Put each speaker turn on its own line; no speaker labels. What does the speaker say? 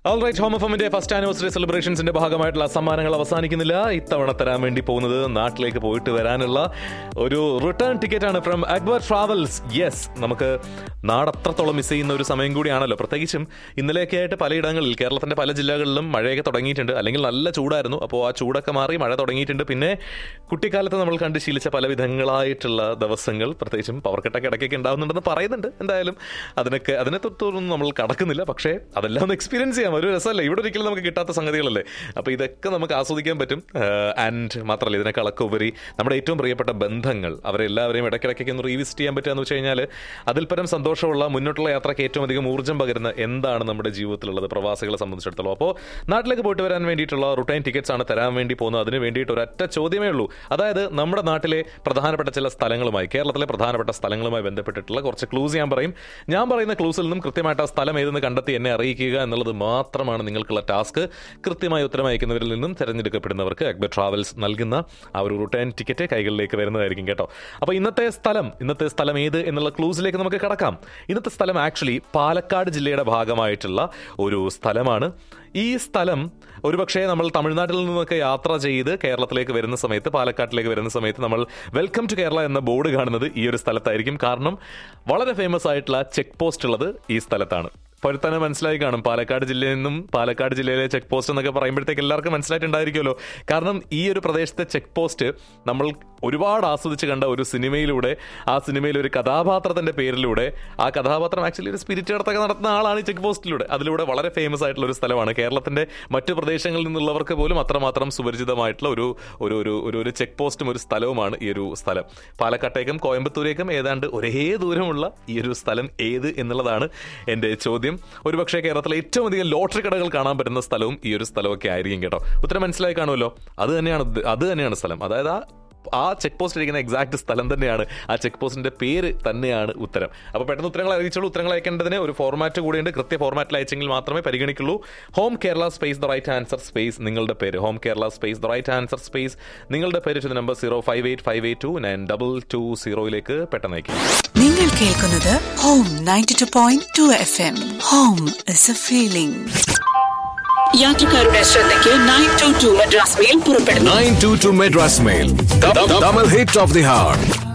Alright home എഫമിന്റെ first anniversary സെലിബ്രേഷൻസിന്റെ ഭാഗമായിട്ടുള്ള സമ്മാനങ്ങൾ അവസാനിക്കുന്നില്ല ഇത്തവണ തരാൻ വേണ്ടി പോകുന്നത് നാട്ടിലേക്ക് പോയിട്ട് വരാനുള്ള ഒരു റിട്ടേൺ ടിക്കറ്റ് ആണ് ഫ്രം അക്ബർ ട്രാവൽസ് യെസ് നമുക്ക് നാടത്രത്തോളം മിസ് ചെയ്യുന്ന ഒരു സമയം കൂടിയാണല്ലോ പ്രത്യേകിച്ചും ഇന്നലെയൊക്കെ ആയിട്ട് പലയിടങ്ങളിൽ കേരളത്തിന്റെ പല ജില്ലകളിലും മഴയൊക്കെ തുടങ്ങിയിട്ടുണ്ട് അല്ലെങ്കിൽ നല്ല ചൂടായിരുന്നു അപ്പോൾ ആ ചൂടൊക്കെ മാറി മഴ തുടങ്ങിയിട്ടുണ്ട് പിന്നെ കുട്ടിക്കാലത്ത് നമ്മൾ കണ്ട് ശീലിച്ച പല വിധങ്ങളായിട്ടുള്ള ദിവസങ്ങൾ പ്രത്യേകിച്ചും പവർ കട്ടൊക്കെ ഇടയ്ക്കൊക്കെ ഉണ്ടാവുന്നുണ്ടെന്ന് പറയുന്നുണ്ട് എന്തായാലും അതിനൊക്കെ അതിനെ തൊട്ടൊന്നും നമ്മൾ കടക്കുന്നില്ല പക്ഷേ അതെല്ലാം ഒന്ന് എക്സ്പീരിയൻസ് ചെയ്യാം ഒരു രസമല്ലേ ഇവിടെ ഒരിക്കലും നമുക്ക് കിട്ടാത്ത സംഗതികളല്ലേ അപ്പോൾ ഇതൊക്കെ നമുക്ക് ആസ്വദിക്കാൻ പറ്റും ആൻഡ് മാത്രമല്ല ഇതിനേക്കാളൊക്കെ ഉപരി നമ്മുടെ ഏറ്റവും പ്രിയപ്പെട്ട ബന്ധങ്ങൾ അവരെല്ലാവരെയും ഇടയ്ക്കിടയ്ക്കൊക്കെ ഒന്ന് റീവിസിറ്റ് ചെയ്യാൻ പറ്റുക എന്ന് വെച്ച് കഴിഞ്ഞാൽ അതിൽ പരം സന്തോഷമുള്ള മുന്നോട്ടുള്ള യാത്രയ്ക്ക് ഏറ്റവും അധികം ഊർജ്ജം പകരുന്ന എന്താണ് നമ്മുടെ ജീവിതത്തിലുള്ളത് പ്രവാസികളെ സംബന്ധിച്ചിടത്തോളം അപ്പോൾ നാട്ടിലേക്ക് പോയിട്ട് വരാൻ വേണ്ടിയിട്ടുള്ള റുട്ടൈൻ ടിക്കറ്റ്സ് ആണ് തരാൻ വേണ്ടി പോകുന്നത് അതിന് വേണ്ടിയിട്ട് ഒരൊറ്റ ചോദ്യമേ ഉള്ളൂ അതായത് നമ്മുടെ നാട്ടിലെ പ്രധാനപ്പെട്ട ചില സ്ഥലങ്ങളുമായി കേരളത്തിലെ പ്രധാനപ്പെട്ട സ്ഥലങ്ങളുമായി ബന്ധപ്പെട്ടിട്ടുള്ള കുറച്ച് ക്ലൂസ് ഞാൻ പറയും ഞാൻ പറയുന്ന ക്ലൂസിൽ നിന്നും കൃത്യമായിട്ട് ആ സ്ഥലം ഏതെന്ന് കണ്ടെത്തി എന്നെ അറിയിക്കുക എന്നുള്ളത് മാത്രമാണ് നിങ്ങൾക്കുള്ള ടാസ്ക് കൃത്യമായി ഉത്തരം അയക്കുന്നവരിൽ നിന്നും തിരഞ്ഞെടുക്കപ്പെടുന്നവർക്ക് അക്ബർ ട്രാവൽസ് നൽകുന്ന ആ ഒരു റിട്ടേൺ ടിക്കറ്റ് കൈകളിലേക്ക് വരുന്നതായിരിക്കും കേട്ടോ അപ്പോൾ ഇന്നത്തെ സ്ഥലം ഇന്നത്തെ സ്ഥലം ഏത് എന്നുള്ള ക്ലൂസിലേക്ക് നമുക്ക് കടക്കാം ഇന്നത്തെ സ്ഥലം ആക്ച്വലി പാലക്കാട് ജില്ലയുടെ ഭാഗമായിട്ടുള്ള ഒരു സ്ഥലമാണ് ഈ സ്ഥലം ഒരുപക്ഷെ നമ്മൾ തമിഴ്നാട്ടിൽ നിന്നൊക്കെ യാത്ര ചെയ്ത് കേരളത്തിലേക്ക് വരുന്ന സമയത്ത് പാലക്കാട്ടിലേക്ക് വരുന്ന സമയത്ത് നമ്മൾ വെൽക്കം ടു കേരള എന്ന ബോർഡ് കാണുന്നത് ഈ ഒരു സ്ഥലത്തായിരിക്കും കാരണം വളരെ ഫേമസ് ആയിട്ടുള്ള ചെക്ക് പോസ്റ്റ് ഉള്ളത് ഈ സ്ഥലത്താണ് ഇപ്പോൾ തന്നെ മനസ്സിലായി കാണും പാലക്കാട് ജില്ലയിൽ നിന്നും പാലക്കാട് ജില്ലയിലെ ചെക്ക് പോസ്റ്റ് എന്നൊക്കെ പറയുമ്പോഴത്തേക്ക് എല്ലാവർക്കും മനസ്സിലായിട്ടുണ്ടായിരിക്കുമല്ലോ കാരണം ഈ ഒരു പ്രദേശത്തെ ചെക്ക് പോസ്റ്റ് നമ്മൾ ഒരുപാട് ആസ്വദിച്ച് കണ്ട ഒരു സിനിമയിലൂടെ ആ സിനിമയിൽ ഒരു കഥാപാത്രത്തിന്റെ പേരിലൂടെ ആ കഥാപാത്രം ആക്ച്വലി ഒരു സ്പിരിറ്റ് കടത്തൊക്കെ നടത്തുന്ന ആളാണ് ഈ ചെക്ക് പോസ്റ്റിലൂടെ അതിലൂടെ വളരെ ഫേമസ് ആയിട്ടുള്ള ഒരു സ്ഥലമാണ് കേരളത്തിന്റെ മറ്റു പ്രദേശങ്ങളിൽ നിന്നുള്ളവർക്ക് പോലും അത്രമാത്രം സുപരിചിതമായിട്ടുള്ള ഒരു ഒരു ഒരു ഒരു ഒരു ചെക്ക് പോസ്റ്റും ഒരു സ്ഥലവുമാണ് ഈ ഒരു സ്ഥലം പാലക്കാട്ടേക്കും കോയമ്പത്തൂരേക്കും ഏതാണ്ട് ഒരേ ദൂരമുള്ള ഈ ഒരു സ്ഥലം ഏത് എന്നുള്ളതാണ് എൻ്റെ ചോദ്യം ഒരുപക്ഷെ കേരളത്തിലെ ഏറ്റവും അധികം ലോട്ടറി കടകൾ കാണാൻ പറ്റുന്ന സ്ഥലവും ഈ ഒരു സ്ഥലമൊക്കെ ആയിരിക്കും കേട്ടോ ഉത്തരം മനസ്സിലായി കാണുമല്ലോ അത് തന്നെയാണ് ഇത്- അത് തന്നെയാണ് സ്ഥലം അതായത് ആ ആ ചെക്ക് പോസ്റ്റ് ഇരിക്കുന്ന എക്സാക്ട് സ്ഥലം തന്നെയാണ് ആ ചെക്ക് പോസ്റ്റിന്റെ പേര് തന്നെയാണ് ഉത്തരം അപ്പോൾ പെട്ടെന്ന് ഉത്തരങ്ങൾ അറിയിച്ചോളൂ ഉത്തരങ്ങൾ അയക്കേണ്ടതിന് ഒരു ഫോർമാറ്റ് കൂടിയുണ്ട് കൃത്യ ഫോർമാറ്റിൽ അയച്ചെങ്കിൽ മാത്രമേ പരിഗണിക്കുള്ളൂ home Kerala space the right answer space നിങ്ങളുടെ പേര് home Kerala space the right answer space നിങ്ങളുടെ പേര് to number zero five eight five eight two nine double two സീറോയിലേക്ക് പെട്ടെന്ന് അയക്കും
നിങ്ങൾ കേൾക്കുന്നത് home ninety two point two F M home is a feeling യാത്രക്കാരുടെ ശ്രദ്ധയ്ക്ക് nine two two Madras mail പുറപ്പെടുന്നു
922 Madras Mail. The, the double hit of the heart.